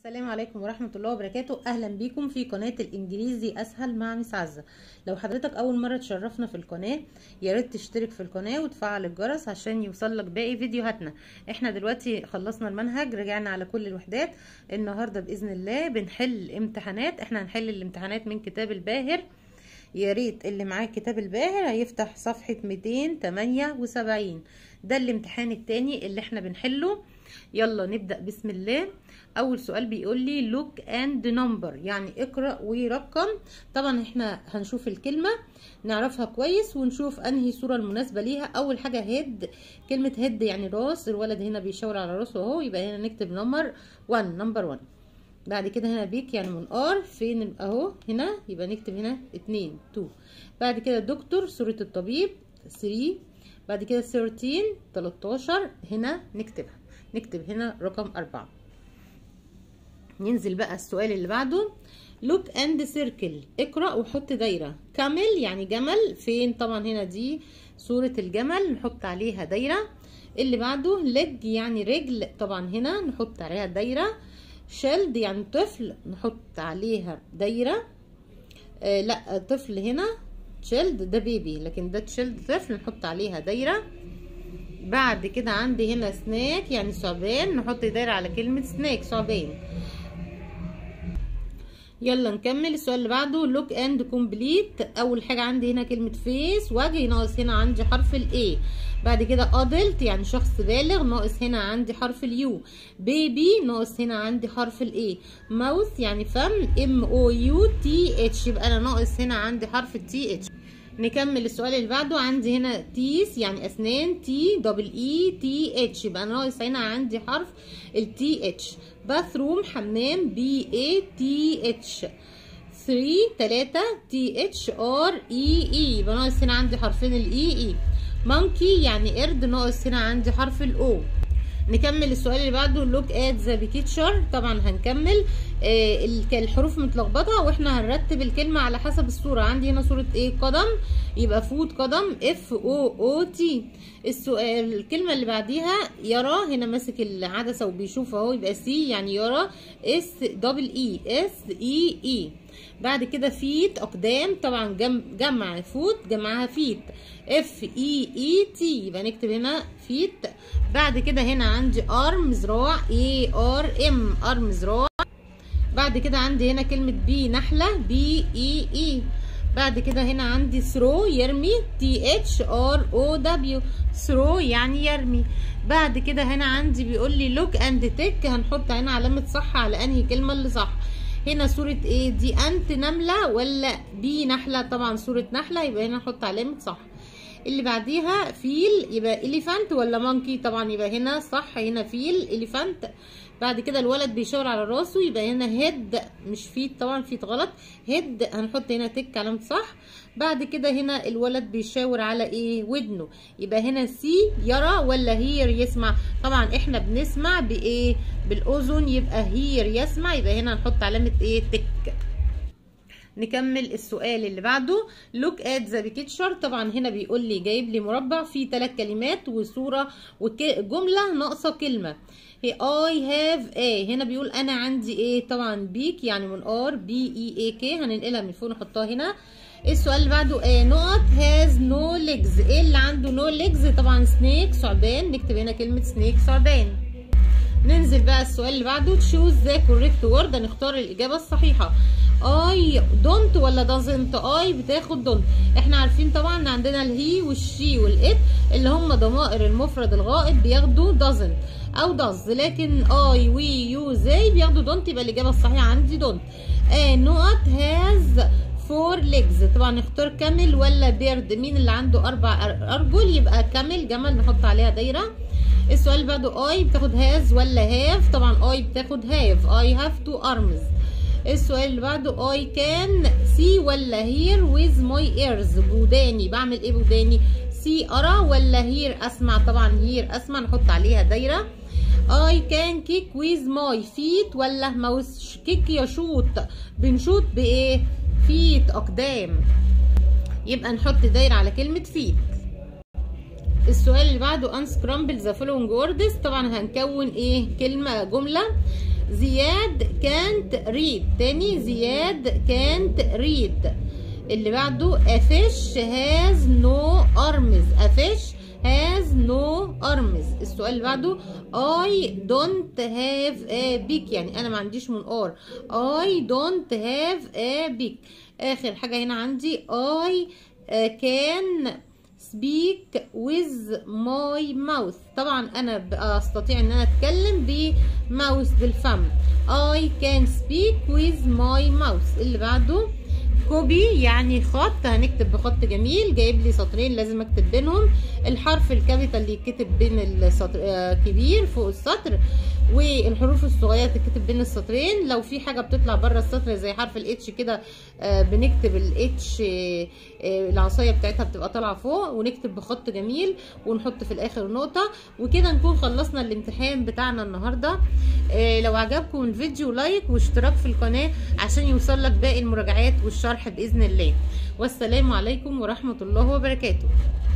السلام عليكم ورحمة الله وبركاته أهلا بيكم في قناة الإنجليزي أسهل مع مس عزة لو حضرتك أول مرة تشرفنا في القناة يا ريت تشترك في القناة وتفعل الجرس عشان يوصلك باقي فيديوهاتنا احنا دلوقتي خلصنا المنهج رجعنا على كل الوحدات النهاردة بإذن الله بنحل امتحانات احنا هنحل الامتحانات من كتاب الباهر يا ريت اللي معاه كتاب الباهر هيفتح صفحة 278 ده الامتحان التاني اللي احنا بنحله يلا نبدأ بسم الله اول سؤال بيقول لي look and number يعني اقرأ ورقم طبعا احنا هنشوف الكلمة نعرفها كويس ونشوف انهي صورة المناسبة ليها اول حاجة هيد كلمة هيد يعني راس الولد هنا بيشاور على راسه اهو يبقى هنا نكتب نمبر 1 نمبر 1 بعد كده هنا بيك يعني من ار فين اهو هنا يبقى نكتب هنا 2 2 بعد كده دكتور صورة الطبيب 3 بعد كده 13 13 هنا نكتبها نكتب هنا رقم أربعة ننزل بقى السؤال اللي بعده look and circle اقرأ وحط دايرة كامل يعني جمل فين طبعا هنا دي صورة الجمل نحط عليها دايرة اللي بعده leg يعني رجل طبعا هنا نحط عليها دايرة شيلد يعني طفل نحط عليها دايرة آه لا طفل هنا تشيلد ده بيبي لكن ده تشيلد طفل نحط عليها دايرة بعد كده عندي هنا سناك يعني ثعبان نحط دايرة على كلمة سناك ثعبان يلا نكمل السؤال اللي بعده لوك اند كومبليت اول حاجه عندي هنا كلمه فيس وجه ناقص هنا عندي حرف الاي بعد كده ادلت يعني شخص بالغ ناقص هنا عندي حرف اليو بيبي ناقص هنا عندي حرف الاي ماوث يعني فم ام او يو تي اتش يبقى انا ناقص هنا عندي حرف التي اتش نكمل السؤال اللي بعده عندي هنا تيس يعني اسنان تي دبل اي تي اتش يبقى ناقص هنا عندي حرف التي اتش باثروم حمام بي اي تي اتش 3 3 تي اتش ار اي اي يبقى ناقص هنا عندي حرفين الاي اي مونكي يعني قرد ناقص هنا عندي حرف الاو نكمل السؤال اللي بعده لوك ات ذا بيكتشر طبعا هنكمل آه الحروف متلخبطه واحنا هنرتب الكلمه على حسب الصوره عندي هنا صوره ايه قدم يبقى فوت قدم اف او او تي السؤال الكلمه اللي بعديها يرى هنا ماسك العدسه وبيشوف اهو يبقى سي يعني يرى اس دبل اي اس اي اي بعد كده فيت اقدام طبعا جم جمع فوت جمعها فيت اف اي اي تي يبقى نكتب هنا فيت بعد كده هنا عندي ارم ذراع اي ار ام ارم ذراع بعد كده عندي هنا كلمة بي نحلة بي اي اي بعد كده هنا عندي ثرو يرمي تي اتش ار او دبليو ثرو يعني يرمي بعد كده هنا عندي بيقول لي لوك اند تك هنحط هنا علامة صح على انهي كلمة اللي صح هنا صورة ايه دي انت نملة ولا بي نحلة طبعا صورة نحلة يبقى هنا نحط علامة صح اللي بعديها فيل يبقى اليفانت ولا مونكي طبعا يبقى هنا صح هنا فيل اليفانت بعد كده الولد بيشاور على راسه يبقى هنا هيد مش فيت طبعا فيت غلط هيد هنحط هنا تك علامة صح بعد كده هنا الولد بيشاور على ايه ودنه يبقى هنا سي يرى ولا هير يسمع طبعا احنا بنسمع بايه بالاذن يبقى هير يسمع يبقى هنا نحط علامة ايه تك نكمل السؤال اللي بعده look at the picture طبعا هنا بيقول لي جايب لي مربع فيه ثلاث كلمات وصوره وجمله ناقصه كلمه I have a هنا بيقول انا عندي ايه طبعا بيك يعني من ار بي اي اي كي هننقلها من فوق نحطها هنا السؤال اللي بعده ايه نقط has no legs ايه اللي عنده no legs طبعا سنيك ثعبان نكتب هنا كلمه سنيك ثعبان ننزل بقى السؤال اللي بعده تشوز ذا كوريكت وورد هنختار الاجابه الصحيحه اي دونت ولا دازنت اي بتاخد دونت احنا عارفين طبعا ان عندنا الهي والشي والات اللي هم ضمائر المفرد الغائب بياخدوا دازنت او داز لكن اي وي يو زي بياخدوا دونت يبقى الاجابه الصحيحه عندي دونت ا نقط هاز فور ليجز طبعا نختار كامل ولا بيرد مين اللي عنده اربع ارجل يبقى كامل جمل نحط عليها دايره السؤال اللي بعده اي بتاخد هاز ولا هاف طبعا اي بتاخد هاف اي هاف تو ارمز السؤال اللي بعده اي كان سي ولا هير ويز ماي ايرز بوداني بعمل ايه بوداني سي ارى ولا هير اسمع طبعا هير اسمع نحط عليها دايره اي كان كيك ويز ماي فيت ولا ماوس كيك يشوط بنشوط بايه فيت اقدام يبقى نحط دايره على كلمه فيت السؤال اللي بعده unscramble the following words طبعا هنكون ايه كلمه جمله زياد كانت ريد تاني زياد كانت ريد اللي بعده a fish has no arms a fish has no arms السؤال اللي بعده I don't have a beak يعني انا ما عنديش منقار I don't have a beak اخر حاجة هنا عندي I uh, can speak with my mouth طبعا انا استطيع ان انا اتكلم بماوس بالفم I can speak with my mouth اللي بعده كوبي يعني خط هنكتب بخط جميل جايب لي سطرين لازم اكتب بينهم الحرف الكابيتال اللي يتكتب بين السطر آه كبير فوق السطر والحروف الصغيره تتكتب بين السطرين لو في حاجه بتطلع بره السطر زي حرف الاتش كده آه بنكتب الاتش آه العصايه بتاعتها بتبقى طالعه فوق ونكتب بخط جميل ونحط في الاخر نقطه وكده نكون خلصنا الامتحان بتاعنا النهارده لو عجبكم الفيديو لايك واشتراك في القناه عشان يوصل لك باقي المراجعات والشرح باذن الله والسلام عليكم ورحمه الله وبركاته